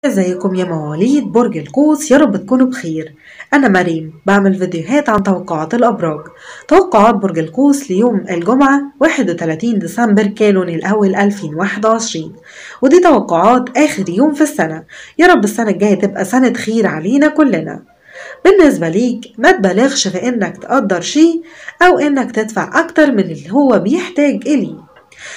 ازيكم يا مواليد برج القوس يا رب تكونوا بخير انا مريم بعمل فيديوهات عن توقعات الابراج توقعات برج القوس ليوم الجمعة 31 ديسمبر كانون الاول 2021 ودي توقعات اخر يوم في السنة يا رب السنة الجاية تبقى سنة خير علينا كلنا بالنسبة ليك ما تبالغش في انك تقدر شيء او انك تدفع اكتر من اللي هو بيحتاج اليه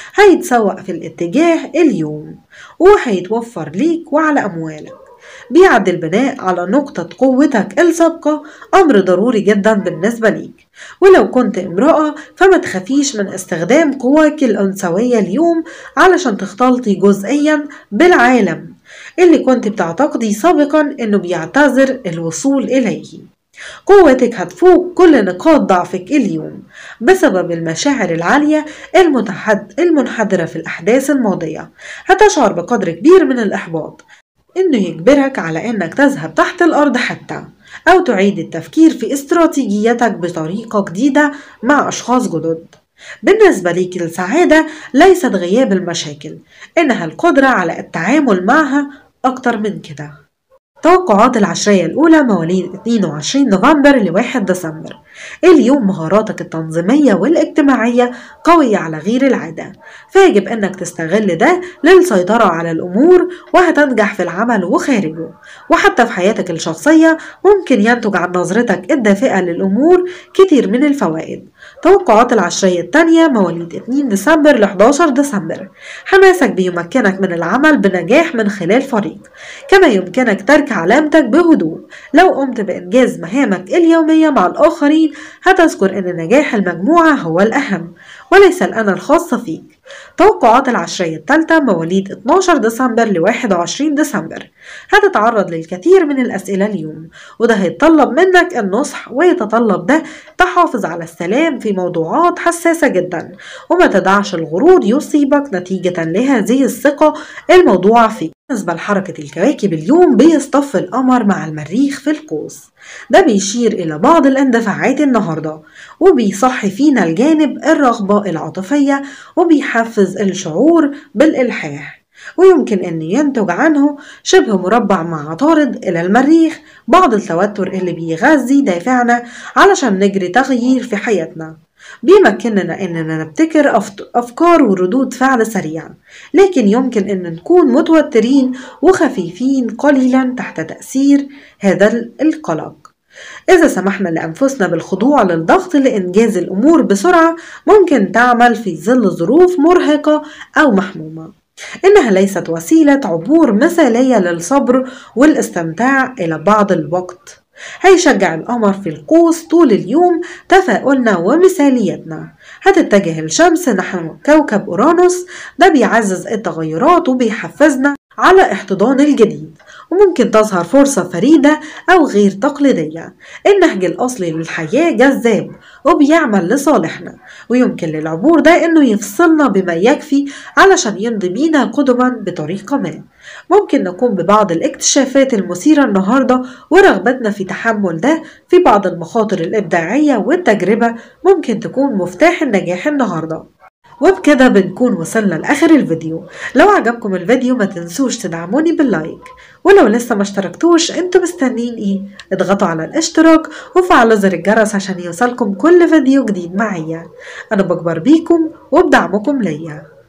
هيتسوق في الاتجاه اليوم وهيتوفر ليك وعلى أموالك بيعد البناء على نقطة قوتك السابقة أمر ضروري جدا بالنسبة ليك ولو كنت امرأة فما تخافيش من استخدام قواك الأنثوية اليوم علشان تختلطي جزئيا بالعالم اللي كنت بتعتقدي سابقا انه بيعتذر الوصول اليه قوتك هتفوق كل نقاط ضعفك اليوم بسبب المشاعر العالية المتحد المنحدرة في الأحداث الماضية هتشعر بقدر كبير من الإحباط إنه يجبرك على إنك تذهب تحت الأرض حتى أو تعيد التفكير في استراتيجيتك بطريقة جديدة مع أشخاص جدد بالنسبة ليك السعادة ليست غياب المشاكل إنها القدرة على التعامل معها أكتر من كده توقعات العشرية الأولى مواليد 22 نوفمبر ل 1 ديسمبر اليوم مهاراتك التنظيمية والاجتماعية قوية على غير العادة فيجب أنك تستغل ده للسيطرة على الأمور وهتنجح في العمل وخارجه وحتى في حياتك الشخصية ممكن ينتج عن نظرتك الدافئة للأمور كتير من الفوائد توقعات العشرية الثانية مواليد 2 ديسمبر ل 11 ديسمبر حماسك بيمكنك من العمل بنجاح من خلال فريق كما يمكنك ترك علامتك بهدوء لو قمت بإنجاز مهامك اليومية مع الآخرين هتذكر أن نجاح المجموعة هو الأهم وليس الأنا الخاصة فيك توقعات العشرية الثالثة مواليد 12 ديسمبر ل 21 ديسمبر هتتعرض للكثير من الأسئلة اليوم وده هيتطلب منك النصح ويتطلب ده تحافظ على السلام في موضوعات حساسة جدا وما تدعش الغرور يصيبك نتيجة لهذه الثقة الموضوعة فيك بالنسبة لحركة الكواكب اليوم بيصطف القمر مع المريخ في القوس ده بيشير إلى بعض الاندفاعات النهاردة وبيصحي فينا الجانب الرغبة العاطفية وبيحفز الشعور بالإلحاح ويمكن أن ينتج عنه شبه مربع مع عطارد إلى المريخ بعض التوتر اللي بيغذي دافعنا علشان نجري تغيير في حياتنا بيمكننا إننا نبتكر أفكار وردود فعل سريعة لكن يمكن أن نكون متوترين وخفيفين قليلا تحت تأثير هذا القلق إذا سمحنا لأنفسنا بالخضوع للضغط لإنجاز الأمور بسرعة ممكن تعمل في ظل ظروف مرهقة أو محمومة إنها ليست وسيلة عبور مثالية للصبر والاستمتاع إلى بعض الوقت هيشجع القمر في القوس طول اليوم تفاؤلنا ومثاليتنا هتتجه الشمس نحو كوكب أورانوس ده بيعزز التغيرات وبيحفزنا على احتضان الجديد وممكن تظهر فرصة فريدة أو غير تقليدية النهج الأصلي للحياة جذاب وبيعمل لصالحنا ويمكن للعبور ده إنه يفصلنا بما يكفي علشان يمضي بينا قدما بطريقة ما ممكن نقوم ببعض الاكتشافات المثيرة النهاردة ورغبتنا في تحمل ده في بعض المخاطر الإبداعية والتجربة ممكن تكون مفتاح النجاح النهارده وبكده بنكون وصلنا لآخر الفيديو لو عجبكم الفيديو ما تنسوش تدعموني باللايك ولو لسه ما اشتركتوش انتوا مستنين ايه اضغطوا على الاشتراك وفعلوا زر الجرس عشان يوصلكم كل فيديو جديد معايا انا بكبر بيكم وبدعمكم ليا